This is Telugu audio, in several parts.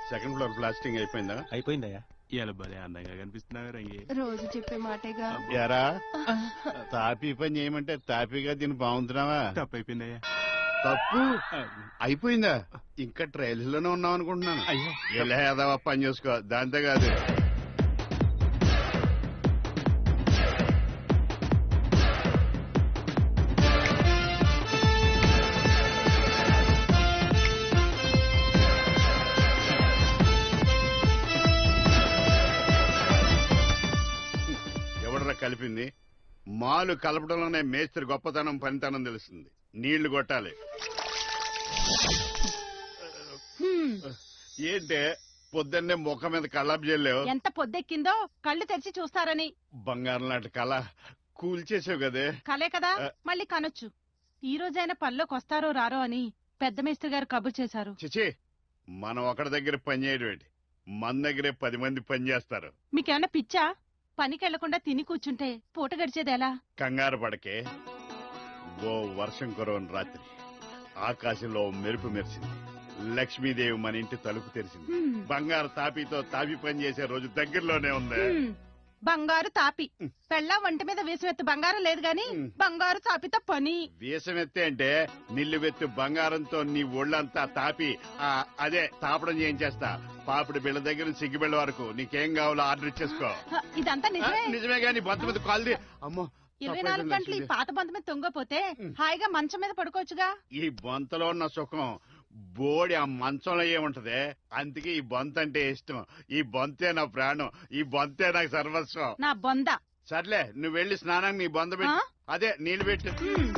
సెకండ్ ఫ్లోర్ ప్లాస్టింగ్ అయిపోయిందా అయిపోయిందయ్యా ఇవాళ భలే అందంగా కనిపిస్తున్నావు రంగి రోజు చెప్పే మాటేగా ఎరా తాపీ పని చేయమంటే తాపీగా దీన్ని బాగుంటున్నావా తప్పు అయిపోయిందయ్యా తప్పు అయిపోయిందా ఇంకా ట్రయల్స్ లోనే ఉన్నాం అనుకుంటున్నాను అయ్యో ఎలా ఏదావా పని చేసుకో దాంతో కాదు ఎవడరా కలిపింది మాలు కలపడంలోనే మేస్త్రి గొప్పతనం పనితనం తెలుస్తుంది నీళ్లు కొట్టాలి హ్మ్. ఏంటే పొద్దున్నే ముఖం మీద కళ్ళాపు చెల్లావు ఎంత పొద్దెక్కిందో కళ్ళు తెరిచి చూస్తారని బంగారం లాంటి కళ కూల్చేసావు కదే కలే కదా ఆ. మళ్ళీ కనొచ్చు ఈ రోజైనా పనిలోకి వస్తారో రారో అని పెద్ద మేస్త్రి గారు కబుర్ చేశారు చిచి మనం ఒకరి దగ్గర పని చేయడం ఏంటి మన దగ్గరే పది మంది పని చేస్తారు మీకేమన్నా పిచ్చా పనికి వెళ్లకుండా తిని కూర్చుంటే పూట గడిచేది ఎలా కంగారు పడకే ఓ వర్షం కురవని రాత్రి ఆకాశంలో ఓ మెరుపు మెరిసింది లక్ష్మీదేవి మన ఇంటి తలుపు తెరిచింది హ్మ్. బంగారు తాపీతో తాపి పని చేసే రోజు దగ్గరలోనే ఉంది హ్మ్. బంగారు తాపి పెళ్ళ వంటి మీద వేసిమెత్తు బంగారం లేదు గాని హ్మ్. బంగారు తాపితో పని వీసమెత్తే అంటే నిల్లువెత్తు బంగారంతో నీ ఒళ్ళంతా తాపి ఆ, అదే తాపడం చేయించేస్తా పాపిడి బిళ్ళ దగ్గర నుంచి సిగ్గిబిళ్ళ వరకు నీకేం కావాలో ఆర్డర్ ఇచ్చేసుకో హ, ఇదంతా ఆ, నిజమే నిజమే గాని బంత మీద కాల్ది అమ్మో ఇరవై తప్పైపోయింది నాలుగు గంటలు ఈ లక్ష్మీదేవి. పాత బంధ మీద తొంగపోతే హ్మ్. హాయిగా మంచం మీద పడుకోవచ్చుగా ఈ బొంతలో ఉన్న సుఖం బోడి ఆ మంచంలో ఏముంటది అందుకే ఈ బొంత అంటే ఇష్టం ఈ బొంతే నా ప్రాణం ఈ బొంతే నాకు సర్వస్వం నా బొంద సర్లే నువ్వు వెళ్ళి స్నానానికి నీ బొంద పెట్టు ఆ? అదే నీళ్ళు పెట్టు హ్మ్.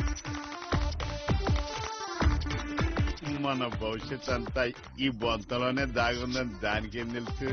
మన భవిష్యత్ అంతా ఈ బొంతలోనే దాగుందని దానికేం తెలుసు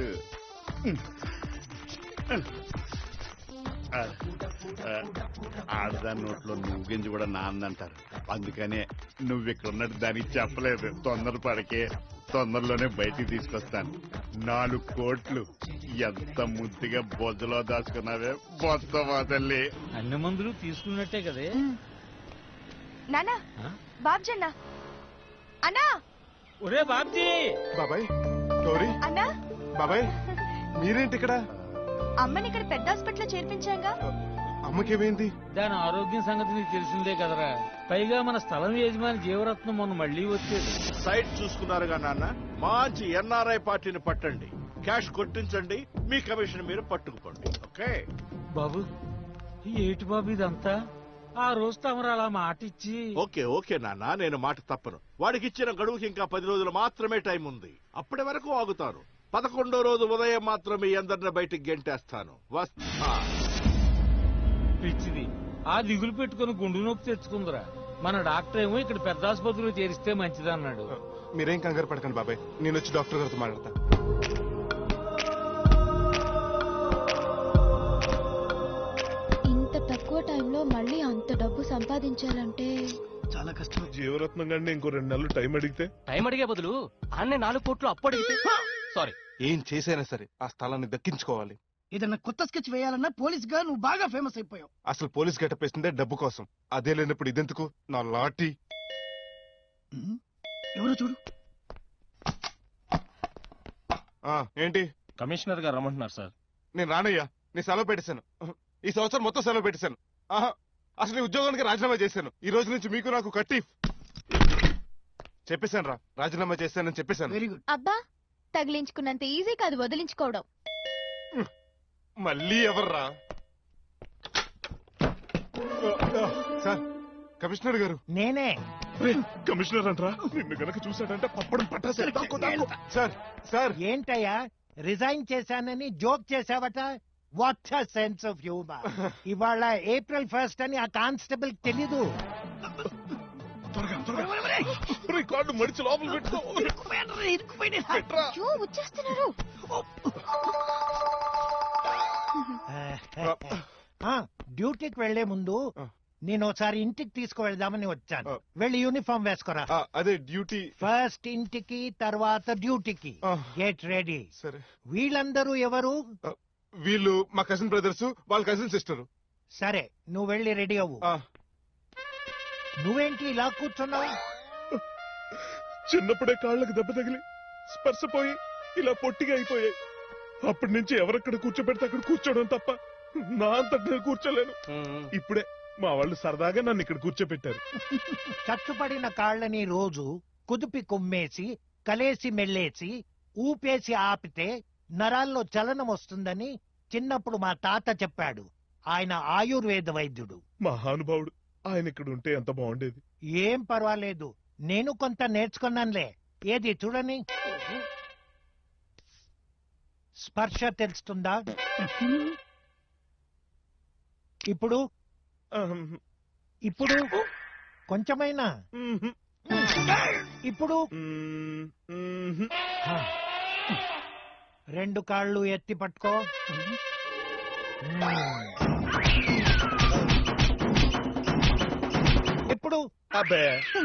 ఆ, ఆ, ఆడదాని నోట్లో నువ్వు గింజి కూడా నాందంటారు అందుకనే నువ్వు ఇక్కడ ఉన్నట్టు దానికి చెప్పలేదు తొందరపడకే తొందరలోనే బయటికి తీసుకొస్తాను నాలుగు కోట్లు ఎంత ముద్దుగా బొజ్జలో దాచుకున్నావే బొత్త వదల్లి అన్ని మందులు తీసుకున్నట్టే కదే నానా ఆ? బాబ్జన్న అన్నా ఒరే బాబ్జీ బాబాయ్ గౌరీ అన్నా బాబాయ్ మీరేంటి ఇక్కడ అమ్మని ఇక్కడ పెద్ద హాస్పిటల్ చేర్పించాగా అమ్మకేమైంది దాని ఆరోగ్యం సంగతి నీకు తెలిసిందే కదరా పైగా మన స్థలం యజమాని జీవరత్నం మొన్న మళ్ళీ వచ్చేది సైట్ చూసుకున్నారుగా నాన్న మంచి ఎన్ఆర్ఐ పార్టీని పట్టండి క్యాష్ కొట్టించండి మీ కమిషన్ మీరు పట్టుకుపోండి ఓకే బాబు ఏటి బాబు ఇదంతా ఆ రోజు తమరు అలా మాట ఇచ్చి ఓకే ఓకే నాన్న నేను మాట తప్పను వాడికి ఇచ్చిన గడువుకి ఇంకా పది రోజులు మాత్రమే టైం ఉంది అప్పటి వరకు ఆగుతాను పదకొండో రోజు ఉదయం మాత్రం మీ అందరిని బయటికి గెంటేస్తాను వస్తా పిచ్చిది ఆ దిగులు పెట్టుకుని గుండు నొప్పి తెచ్చుకుందిరా మన డాక్టర్ ఏమో ఇక్కడ పెద్ద ఆసుపత్రిలో చేరిస్తే మంచిదన్నాడు మీరేం కంగారు పడకండి బాబాయ్ నేను వచ్చి డాక్టర్ గారితో మాట్లాడతా ఇంత తక్కువ టైంలో మళ్ళీ అంత డబ్బు సంపాదించాలంటే చాలా కష్టం జీవరత్నం గారిని ఇంకో రెండు నెలలు టైం అడిగితే టైం అడిగే బదులు ఆన్నే నాలుగు కోట్లు అప్పు అడిగితే సారీ ఏం చేసైనా సరే ఆ స్థలాన్ని దక్కించుకోవాలి ఏదన్నా కొత్త స్కెచ్ వేయాలన్నా పోలీస్ గా నువ్వు బాగా ఫేమస్ అయిపోయావు అసలు పోలీస్ గెటప్ వేసిందే డబ్బు కోసం అదే లేనప్పుడు ఇదెందుకు నా లాఠీ ఉమ్, ఎవరో చూడు ఆ, ఏంటి కమిషనర్ గారు రమ్మంటున్నారు సార్ నేను రానయ్యా నీ సెలవు పెట్టేశాను ఈ సంవత్సరం మొత్తం సెలవు పెట్టేశాను ఆహా అసలు ఈ ఉద్యోగానికి రాజీనామా చేశాను ఈ రోజు నుంచి మీకు నాకు కట్టి చెప్పేశాను రా రాజీనామా చేశానని చెప్పేశాను వెరీ గుడ్ అబ్బా తగిలించుకున్నంత ఈజీ కాదు వదిలించుకోవడం మళ్ళీ ఎవర్రా సార్ కమిషనర్ గారు నేనే కమిషనర్ అంటారా నిన్ను గనక చూసాడంటే పప్పడం పట్టేసారు దాక్కో, దాక్కో. సార్ సార్ ఏంటయ్యా రిజైన్ చేశానని జోక్ చేసావట వాట్ సెన్స్ ఆఫ్ హ్యూమర్ ఇవాళ ఏప్రిల్ ఫస్ట్ అని ఆ కానిస్టేబుల్ తెలీదు కార్డు మడిచి లోపల పెట్టుకో పెట్టరా. అయ్యో వచ్చేస్తున్నారు డ్యూటీకి వెళ్లే ముందు ఆ. నేను ఒకసారి ఇంటికి తీసుకువెళ్దామని వచ్చాను ఆ. వెళ్ళి యూనిఫామ్ వేసుకోరా ఆ, అదే డ్యూటీ ఫస్ట్ ఇంటికి తర్వాత డ్యూటీకి ఆ. గెట్ రెడీ సరే వీళ్ళందరూ ఎవరు వీళ్ళు మా కజిన్ బ్రదర్స్ వాళ్ళ కజిన్ సిస్టర్ సరే నువ్వు వెళ్ళి రెడీ అవ్వు నువ్వేంటి ఇలా కూర్చున్నావు చిన్నప్పుడే కాళ్ళకి దెబ్బ తగిలి స్పర్శ పోయి ఇలా పొట్టిగా అయిపోయాయి అప్పటి నుంచి ఎవరెక్కడ కూర్చోబెడితే అక్కడ కూర్చోవడం తప్ప నా అంతట నేను కూర్చోలేను ఇప్పుడే మా వాళ్ళు సరదాగా నన్ను ఇక్కడ కూర్చోబెట్టారు కట్టుపడిన కాళ్ళని రోజు కుదిపి కుమ్మేసి కలేసి మెల్లేసి ఊపేసి ఆపితే నరాల్లో చలనం వస్తుందని చిన్నప్పుడు మా తాత చెప్పాడు ఆయన ఆయుర్వేద వైద్యుడు మహానుభావుడు ఆయన ఇక్కడ ఉంటే ఎంత బాగుండేది ఏం పర్వాలేదు నేను కొంత నేర్చుకున్నానులే ఏది చూడని స్పర్శ తెలుస్తుందా ఇప్పుడు ఆహ్, ఇప్పుడు కొంచెమైనా మ్మ్. ఇప్పుడు మ్మ్. మ్మ్. హ. రెండు కాళ్ళు ఎత్తి పట్టుకో మ్మ్. ఇప్పుడు అబ్బే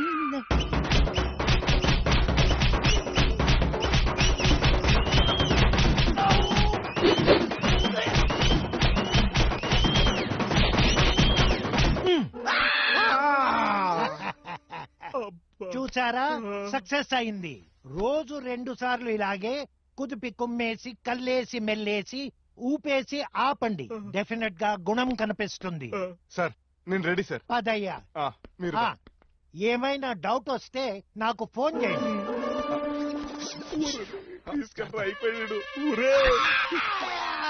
అబ్బా. చూసారా సక్సెస్ అయింది రోజు రెండు సార్లు ఇలాగే కుదిపి కుమ్మేసి కల్లేసి మెల్లేసి ఊపేసి ఆపండి డెఫినెట్ గా గుణం కనిపిస్తుంది సార్ నేను రెడీ సార్ పదయ్యా ఆ, మీరు ఆ, ఏమైనా డౌట్ వస్తే నాకు ఫోన్ చేయండి తీసుకెళ్ళరా అయిపోయాడు ఊరే